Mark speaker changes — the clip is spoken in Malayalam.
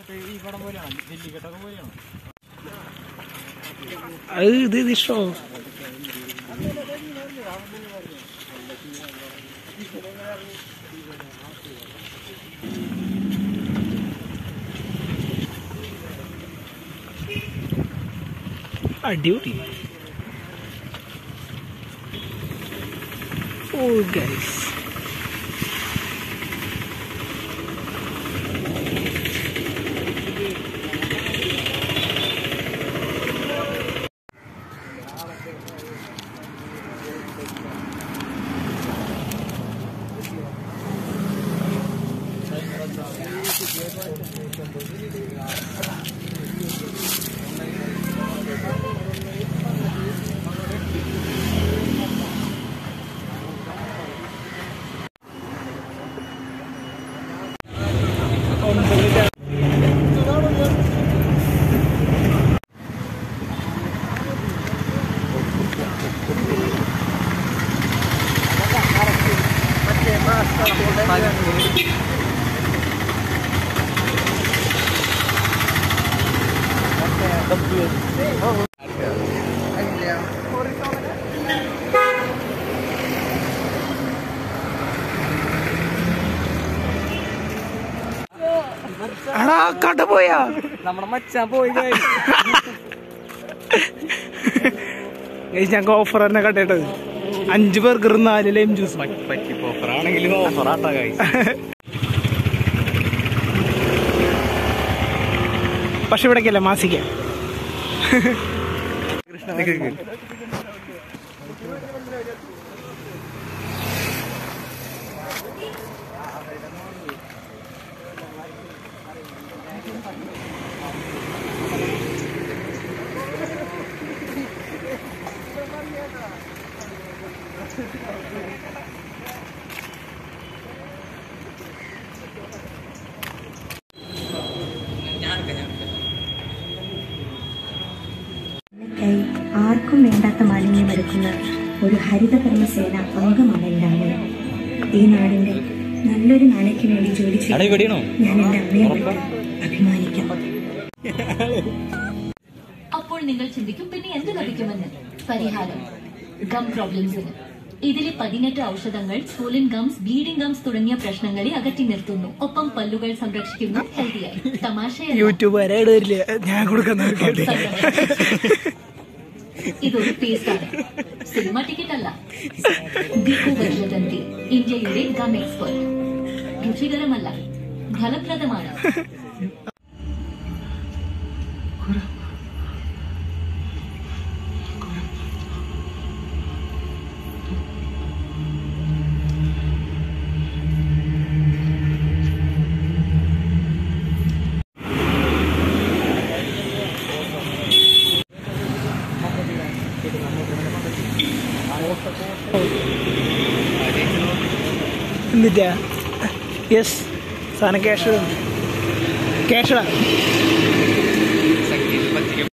Speaker 1: ഈ പടം പോലെയാണ് ജെല്ലിക്കെട്ടൊക്കെ പോലെയാണ്
Speaker 2: അത് ഇത് ഇത് ഇഷ്ടോ അടിപൊളി ഓ ഗൈസ് എടാ കട പോയാ
Speaker 1: നമ്മുടെ മച്ചാൻ പോയി
Speaker 2: ഗൈസ് ഞങ്ങൾക്ക് ഓഫർ തന്നെ കട്ടേട്ടത് അഞ്ച് ബർഗർ നാല് ലൈം ജ്യൂസ്
Speaker 1: പറ്റി ഓഫറാണെങ്കിലും ഓഫറാട്ടാ കായി
Speaker 2: പക്ഷെ ഇവിടേക്കല്ല മാസിക്ക
Speaker 3: കൈ ആർക്കും വേണ്ടാത്ത മാലിന്യം എടുക്കുന്ന ഒരു ഹരിതകർമ്മസേന അംഗമാണ് എൻ്റെ അമ്മ ഈ നാടിന്റെ നല്ലൊരു നാളേക്ക് വേണ്ടി ജോലി ചെയ്ത് ഞാൻ എൻ്റെ അമ്മയെ വിട്ട് അഭിമാനിക്കാം
Speaker 4: അപ്പോൾ നിങ്ങൾ ചിന്തിക്കും പിന്നെ എന്ത് ലഭിക്കുമെന്ന് പരിഹാരം ഗം പ്രോബ്ലംസിന് ഇതിലെ പതിനെട്ട് ഔഷധങ്ങൾ സോലിൻ ഗംസ് ബ്ലീഡിംഗ് ഗംസ് തുടങ്ങിയ പ്രശ്നങ്ങളെ അകറ്റി നിർത്തുന്നു ഒപ്പം പല്ലുകൾ സംരക്ഷിക്കുന്നു ഹെൽത്തിയായി തമാശയല്ല
Speaker 2: യൂട്യൂബ് വരെ വരില്ല ഞാൻ കൊടുക്കുന്നവർക്ക്
Speaker 4: ഇതൊരു പേസ്റ്റാണ് സിനിമ ടിക്കറ്റ് അല്ല ദിക്കു വർഷതന്തി ഇന്ത്യയുടെ ഗം എക്സ്പെർട്ട് രുചികരമല്ല ഫലപ്രദമാണ്
Speaker 2: എന്നിട്ടാ യെസ് സാധനം ക്യാഷ് ക്യാഷ്